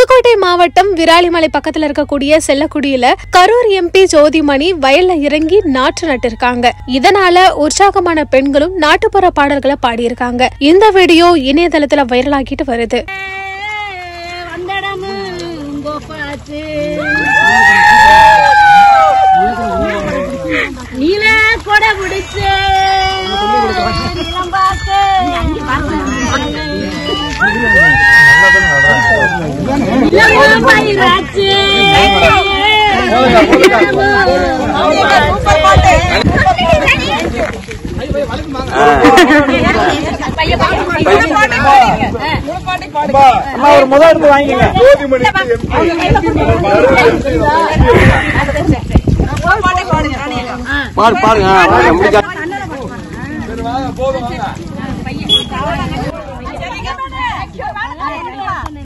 புதுக்கோட்டை மாவட்டம் விராலிமலை பக்கத்துல இருக்கக்கூடிய செல்லக்குடியில கரூர் எம்பி ஜோதிமணி வயல்ல இறங்கி நாற்று நட்டிருக்காங்க இதனால உற்சாகமான பெண்களும் நாட்டுப்புற பாடல்களை பாடியிருக்காங்க இந்த வீடியோ இணையதளத்துல வைரலாகிட்டு வருது வந்தடமும் கோப்பாச்சு நீல கொடை பிடிச்சு நிலம் பார்த்து நிலம் பயிராச்சு அம்மா ஒரு முதல் எடுத்து வாங்கிக்கங்க பாடுங்க பாடு பாருங்க முடிஞ்சா